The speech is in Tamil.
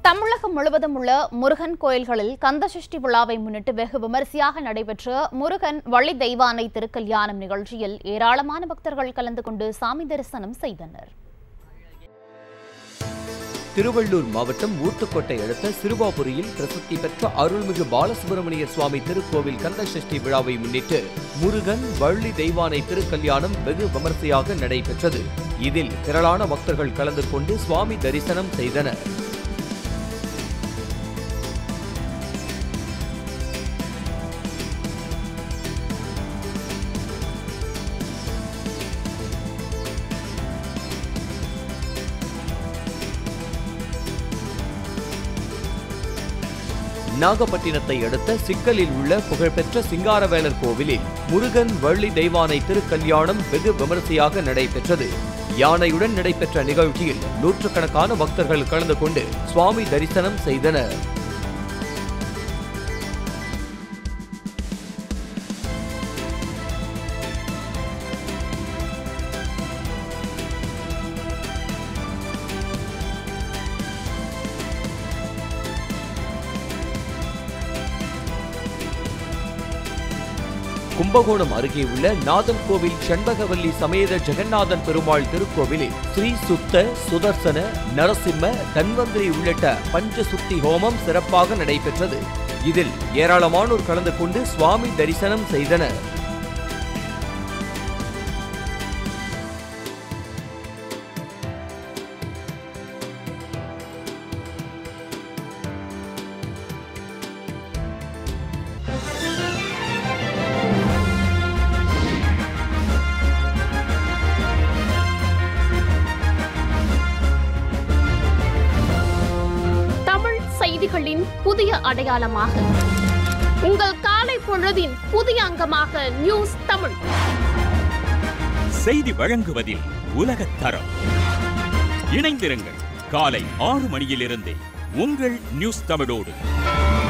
தமிழகம் முழுவதும் உள்ள முருகன் கோயில்களில் கந்தசஷ்டி விழாவை முன்னிட்டு வெகு விமரிசையாக நடைபெற்ற முருகன் வள்ளி தெய்வானை திருக்கல்யாணம் நிகழ்ச்சியில் ஏராளமான பக்தர்கள் கலந்து கொண்டு சாமி தரிசனம் செய்தனர் திருவள்ளூர் மாவட்டம் ஊத்துக்கோட்டை அடுத்த சிறுவாபுரியில் பிரசித்தி பெற்ற அருள்மிகு பாலசுப்பிரமணிய சுவாமி திருக்கோவில் கந்தசஷ்டி விழாவை முன்னிட்டு முருகன் வள்ளி தெய்வானை திருக்கல்யாணம் வெகு விமர்சையாக நடைபெற்றது இதில் திரளான பக்தர்கள் கலந்து கொண்டு சுவாமி தரிசனம் செய்தனர் நாகப்பட்டினத்தை அடுத்த சிக்கலில் உள்ள புகழ்பெற்ற சிங்காரவேலர் கோவிலில் முருகன் வள்ளி தெய்வானை திருக்கல்யாணம் வெகு விமரிசையாக நடைபெற்றது யானையுடன் நடைபெற்ற நிகழ்ச்சியில் நூற்றுக்கணக்கான பக்தர்கள் கலந்து கொண்டு சுவாமி தரிசனம் செய்தனர் கும்பகோணம் அருகே உள்ள நாதன் கோவில் செண்பகவல்லி சமேத ஜெகநாதன் பெருமாள் திருக்கோவிலில் ஸ்ரீ சுத்த சுதர்சன நரசிம்ம தன்வந்திரி உள்ளிட்ட பஞ்சசுத்தி ஹோமம் சிறப்பாக நடைபெற்றது இதில் ஏராளமானோர் கலந்து கொண்டு சுவாமி தரிசனம் செய்தனர் தமிழ் செய்திகளின் புதிய அடையாளமாக உங்கள் காலை பொழுதின் புதிய அங்கமாக நியூஸ் தமிழ் செய்தி வழங்குவதில் உலகத் தரம் இணைந்திருங்கள் காலை ஆறு மணியிலிருந்தே உங்கள் நியூஸ் தமிழோடு